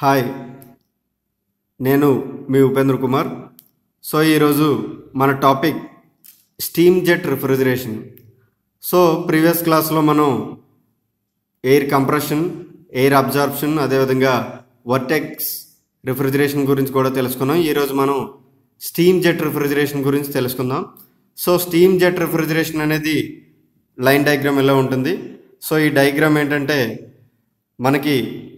hi నేను మీ Upendra Kumar so ఈరోజు మన topic steam jet refrigeration so previous క్లాస్లో మనం ఎయిర్ కంప్రెషన్ ఎయిర్ అబ్జార్ప్షన్ అదేవిధంగా వర్టెక్స్ రిఫ్రిజిరేషన్ గురించి కూడా తెలుసుకున్నాం ఈరోజు మనం స్టీమ్ జెట్ రిఫ్రిజిరేషన్ గురించి తెలుసుకుందాం సో స్టీమ్ జెట్ రిఫ్రిజిరేషన్ అనేది లైన్ డయాగ్రామ్ ఎలా ఉంటుంది సో ఈ డయాగ్రామ్ ఏంటంటే మనకి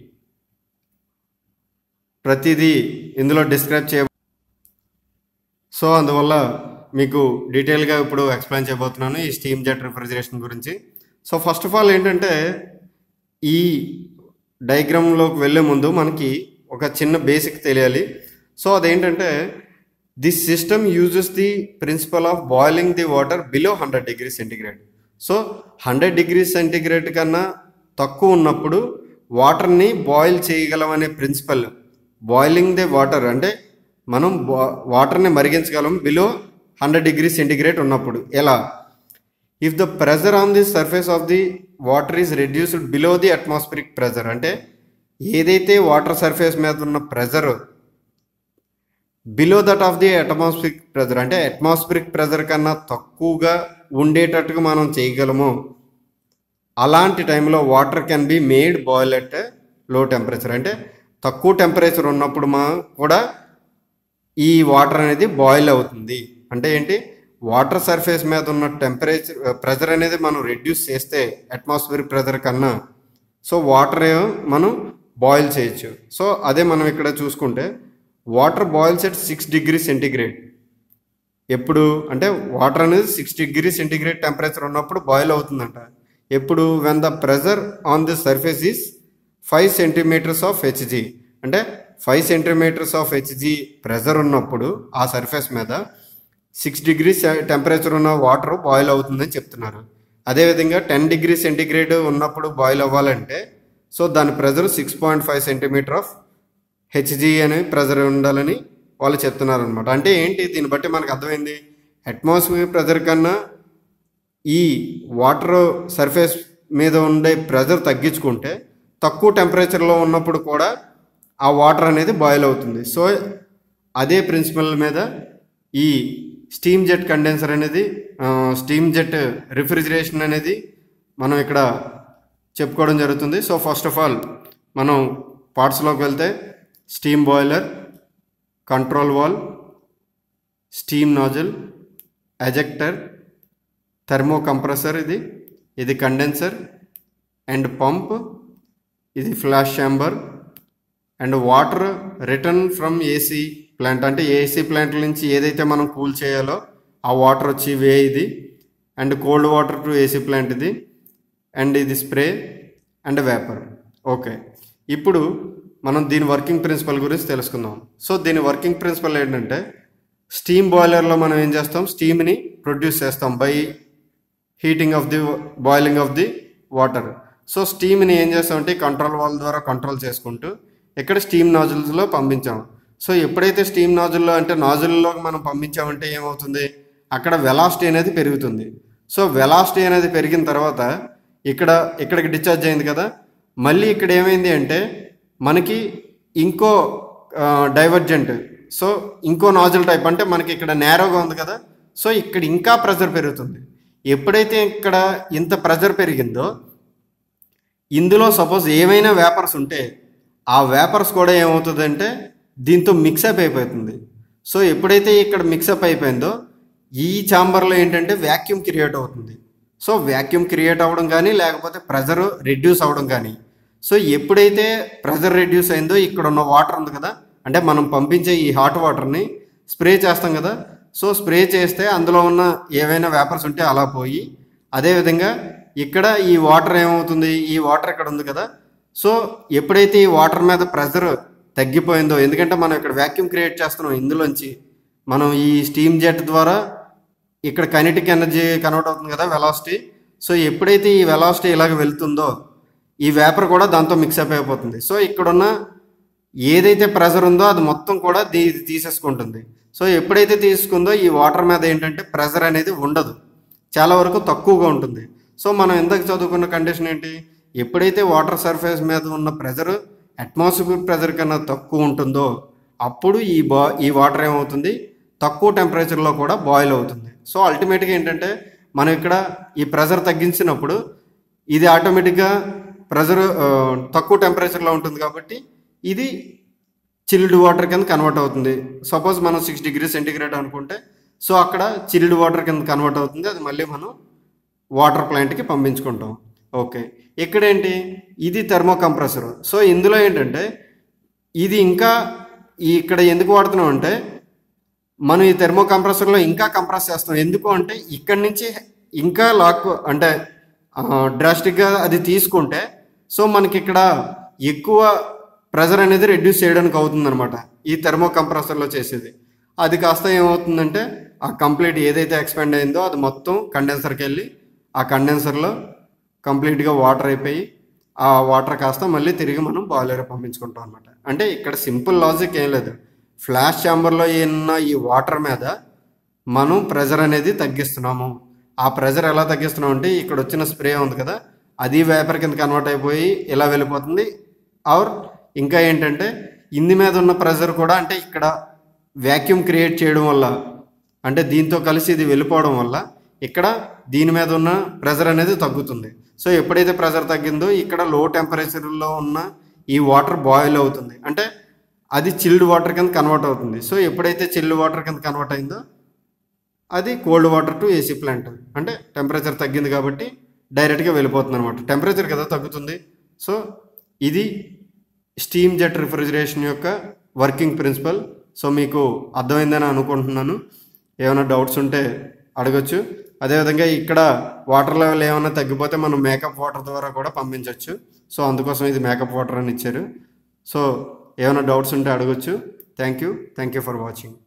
ప్రతిదీ ఇందులో డిస్క్రైబ్ చేయ సో అందువల్ల మీకు డీటెయిల్గా ఇప్పుడు ఎక్స్ప్లెయిన్ చేయబోతున్నాను ఈ స్టీమ్ జెట్ రిఫ్రిజిరేషన్ గురించి సో ఫస్ట్ ఆఫ్ ఆల్ ఏంటంటే ఈ డయాగ్రామ్లోకి వెళ్ళే ముందు మనకి ఒక చిన్న బేసిక్ తెలియాలి సో అదేంటంటే this system uses the principle of boiling the water below hundred degree centigrade so hundred degree centigrade కన్నా తక్కువ ఉన్నప్పుడు వాటర్ని బాయిల్ చేయగలం అనే ప్రిన్సిపల్ బాయిలింగ్ ది వాటర్ అంటే మనం వాటర్ని మరిగించగలం బిలో హండ్రెడ్ డిగ్రీ సెంటిగ్రేడ్ ఉన్నప్పుడు ఎలా if the pressure on the surface of the water is reduced below the atmospheric pressure అంటే ఏదైతే వాటర్ సర్ఫేస్ మీద ఉన్న pressure below that of the atmospheric pressure అంటే అట్మాస్ఫిరిక్ ప్రెజర్ కన్నా తక్కువగా ఉండేటట్టుగా మనం చేయగలము అలాంటి టైంలో water can be made boil at low temperature అంటే తక్కువ టెంపరేచర్ ఉన్నప్పుడు మా కూడా ఈ వాటర్ అనేది బాయిల్ అవుతుంది అంటే ఏంటి వాటర్ సర్ఫేస్ మీద ఉన్న టెంపరేచర్ ప్రెజర్ అనేది మనం రెడ్యూస్ చేస్తే అట్మాస్ఫియర్ ప్రెజర్ కన్నా సో వాటర్ మనం బాయిల్ చేయొచ్చు సో అదే మనం ఇక్కడ చూసుకుంటే water boils at six degree centigrade ఎప్పుడు అంటే వాటర్ అనేది సిక్స్ డిగ్రీ సెంటిగ్రేడ్ టెంపరేచర్ ఉన్నప్పుడు బాయిల్ అవుతుందంట ఎప్పుడు when the pressure on the surface is five centimetres of HG అంటే five centimetres of HG pressure ఉన్నప్పుడు ఆ సర్ఫేస్ మీద సిక్స్ డిగ్రీ టెంపరేచర్ ఉన్న వాటర్ బాయిల్ అవుతుందని చెప్తున్నారు అదేవిధంగా టెన్ డిగ్రీ సెంటిగ్రేడ్ ఉన్నప్పుడు బాయిల్ అవ్వాలంటే సో దాని pressure six point five centimetre of HG అనే ప్రెజర్ ఉండాలని వాళ్ళు చెప్తున్నారు అనమాట అంటే ఏంటి దీన్ని బట్టి మనకు అర్థమైంది అట్మాస్ఫియర్ ప్రెజర్ కన్నా ఈ వాటర్ సర్ఫేస్ మీద ఉండే ప్రెజర్ తగ్గించుకుంటే తక్కువ టెంపరేచర్లో ఉన్నప్పుడు కూడా ఆ వాటర్ అనేది బాయిల్ అవుతుంది సో అదే ప్రిన్సిపల్ మీద ఈ స్టీమ్ జెట్ కండెన్సర్ అనేది స్టీమ్ జెట్ రిఫ్రిజిరేషన్ అనేది మనం ఇక్కడ చెప్పుకోవడం జరుగుతుంది సో ఫస్ట్ ఆఫ్ ఆల్ మనం పార్ట్స్లోకి వెళ్తే steam boiler control valve steam nozzle ejector thermo compressor ఇది ఇది కండెన్సర్ అండ్ పంప్ ఇది flash chamber and water return from AC plant అంటే ఏసీ ప్లాంట్ నుంచి ఏదైతే మనం కూల్ చేయాలో ఆ వాటర్ వచ్చి వే ఇది and cold water to AC plant ఇది అండ్ ఇది స్ప్రే అండ్ వేపర్ ఓకే ఇప్పుడు మనం దీని వర్కింగ్ ప్రిన్సిపల్ గురించి తెలుసుకుందాం సో దీని వర్కింగ్ ప్రిన్సిపల్ ఏంటంటే స్టీమ్ బాయిలర్లో మనం ఏం చేస్తాం స్టీమ్ని ప్రొడ్యూస్ చేస్తాం by heating of the boiling of the water so స్టీమ్ని ఏం చేస్తామంటే కంట్రోల్ వాల్ ద్వారా కంట్రోల్ చేసుకుంటూ ఇక్కడ స్టీమ్ నాజుల్స్లో పంపించాం సో ఎప్పుడైతే స్టీమ్ నాజుల్లో అంటే నాజుల్లో మనం పంపించామంటే ఏమవుతుంది అక్కడ వెలాసిటీ అనేది పెరుగుతుంది సో వెలాసిటీ అనేది పెరిగిన తర్వాత ఇక్కడ ఇక్కడికి డిశ్చార్జ్ అయింది కదా మళ్ళీ ఇక్కడ ఏమైంది అంటే మనకి ఇంకో డైవర్జెంట్ సో ఇంకో నాజుల్ టైప్ అంటే మనకి ఇక్కడ నేరోగా ఉంది కదా సో ఇక్కడ ఇంకా ప్రెజర్ పెరుగుతుంది ఎప్పుడైతే ఇక్కడ ఇంత ప్రెజర్ పెరిగిందో ఇందులో సపోజ్ ఏమైనా వేపర్స్ ఉంటే ఆ వేపర్స్ కూడా ఏమవుతుందంటే దీంతో మిక్సప్ అయిపోతుంది సో ఎప్పుడైతే ఇక్కడ మిక్సప్ అయిపోయిందో ఈ ఛాంబర్లో ఏంటంటే వ్యాక్యూమ్ క్రియేట్ అవుతుంది సో వ్యాక్యూమ్ క్రియేట్ అవ్వడం కానీ లేకపోతే ప్రెజర్ రెడ్యూస్ అవ్వడం కానీ సో ఎప్పుడైతే ప్రెజర్ రెడ్యూస్ అయిందో ఇక్కడ ఉన్న వాటర్ ఉంది కదా అంటే మనం పంపించే ఈ హాట్ వాటర్ని స్ప్రే చేస్తాం కదా సో స్ప్రే చేస్తే అందులో ఉన్న ఏవైనా వేపర్స్ ఉంటే అలా పోయి అదేవిధంగా ఇక్కడ ఈ వాటర్ ఏమవుతుంది ఈ వాటర్ ఇక్కడ ఉంది కదా సో ఎప్పుడైతే ఈ వాటర్ మీద ప్రెజర్ తగ్గిపోయిందో ఎందుకంటే మనం ఇక్కడ వ్యాక్యూమ్ క్రియేట్ చేస్తున్నాం ఇందులోంచి మనం ఈ స్టీమ్ జెట్ ద్వారా ఇక్కడ కైనటిక్ ఎనర్జీ కన్వర్ట్ అవుతుంది కదా వెలాసిటీ సో ఎప్పుడైతే ఈ వెలాసిటీ ఇలాగ వెళ్తుందో ఈ వేపర్ కూడా దాంతో మిక్సప్ అయిపోతుంది సో ఇక్కడున్న ఏదైతే ప్రెజర్ ఉందో అది మొత్తం కూడా దీ తీసేసుకుంటుంది సో ఎప్పుడైతే తీసుకుందో ఈ వాటర్ మీద ఏంటంటే ప్రెజర్ అనేది ఉండదు చాలా వరకు తక్కువగా ఉంటుంది సో మనం ఇందాక చదువుకున్న కండిషన్ ఏంటి ఎప్పుడైతే వాటర్ సర్ఫేస్ మీద ఉన్న ప్రెజర్ అట్మాస్ఫియర్ ప్రెజర్ కన్నా తక్కువ ఉంటుందో అప్పుడు ఈ బా ఈ వాటర్ ఏమవుతుంది తక్కువ టెంపరేచర్లో కూడా బాయిల్ అవుతుంది సో అల్టిమేట్గా ఏంటంటే మనం ఇక్కడ ఈ ప్రెజర్ తగ్గించినప్పుడు ఇది ఆటోమేటిక్గా ప్రెజర్ తక్కువ టెంపరేచర్లో ఉంటుంది కాబట్టి ఇది చిల్డ్ వాటర్ కింద కన్వర్ట్ అవుతుంది సపోజ్ మనం సిక్స్ డిగ్రీ సెంటిగ్రేడ్ అనుకుంటే సో అక్కడ చిల్డ్ వాటర్ కింద కన్వర్ట్ అవుతుంది అది మళ్ళీ మనం వాటర్ ప్లాంట్కి పంపించుకుంటాం ఓకే ఇక్కడ ఏంటి ఇది థర్మో కంప్రెసర్ సో ఇందులో ఏంటంటే ఇది ఇంకా ఈ ఇక్కడ ఎందుకు వాడుతున్నాం అంటే మనం ఈ థెర్మో కంప్రెసర్లో ఇంకా కంప్రెస్ చేస్తాం ఎందుకు అంటే ఇక్కడి నుంచి ఇంకా లాక్ అంటే డ్రాస్టిక్గా అది తీసుకుంటే సో మనకి ఇక్కడ ఎక్కువ ప్రెజర్ అనేది రెడ్యూస్ చేయడానికి అవుతుందన్నమాట ఈ థెర్మో కంప్రెసర్లో చేసేది అది కాస్త ఏమవుతుందంటే ఆ కంప్లీట్ ఏదైతే ఎక్స్పాండ్ అయిందో అది మొత్తం కండెన్సర్కి వెళ్ళి ఆ కండెన్సర్లో కంప్లీట్గా వాటర్ అయిపోయి ఆ వాటర్ కాస్త మళ్ళీ తిరిగి మనం బాయిలర్ పంపించుకుంటాం అనమాట అంటే ఇక్కడ సింపుల్ లాజిక్ ఏం లేదు ఫ్లాష్ ఛాంబర్లో ఉన్న ఈ వాటర్ మీద మనం ప్రెజర్ అనేది తగ్గిస్తున్నాము ఆ ప్రెజర్ ఎలా తగ్గిస్తున్నాం అంటే ఇక్కడ వచ్చిన స్ప్రే ఉంది కదా అది వేపర్ కింద కన్వర్ట్ అయిపోయి ఇలా వెళ్ళిపోతుంది ఆర్ ఇంకా ఏంటంటే ఇంది మీద ఉన్న ప్రెజర్ కూడా అంటే ఇక్కడ వ్యాక్యూమ్ క్రియేట్ చేయడం వల్ల అంటే దీంతో కలిసి ఇది వెళ్ళిపోవడం వల్ల ఇక్కడ దీని మీద ఉన్న ప్రెజర్ అనేది తగ్గుతుంది సో ఎప్పుడైతే ప్రెజర్ తగ్గిందో ఇక్కడ లో టెంపరేచర్లో ఉన్న ఈ వాటర్ బాయిల్ అవుతుంది అంటే అది చిల్డ్ వాటర్ కింద కన్వర్ట్ అవుతుంది సో ఎప్పుడైతే చిల్డ్ వాటర్ కింద కన్వర్ట్ అయిందో అది cold water to AC plant అంటే టెంపరేచర్ తగ్గింది కాబట్టి డైరెక్ట్గా వెళ్ళిపోతుంది అనమాట టెంపరేచర్ కదా తగ్గుతుంది సో ఇది స్టీమ్ జెట్ రిఫ్రిజిరేషన్ యొక్క వర్కింగ్ ప్రిన్సిపల్ సో మీకు అర్థమైందని అనుకుంటున్నాను ఏమైనా డౌట్స్ ఉంటే అడగచ్చు అదేవిధంగా ఇక్కడ వాటర్ లెవెల్ ఏమైనా తగ్గిపోతే మనం మేకప్ వాటర్ ద్వారా కూడా పంపించవచ్చు సో అందుకోసం ఇది మేకప్ వాటర్ అని ఇచ్చారు సో ఏమైనా డౌట్స్ ఉంటే అడగచ్చు thank you thank you for watching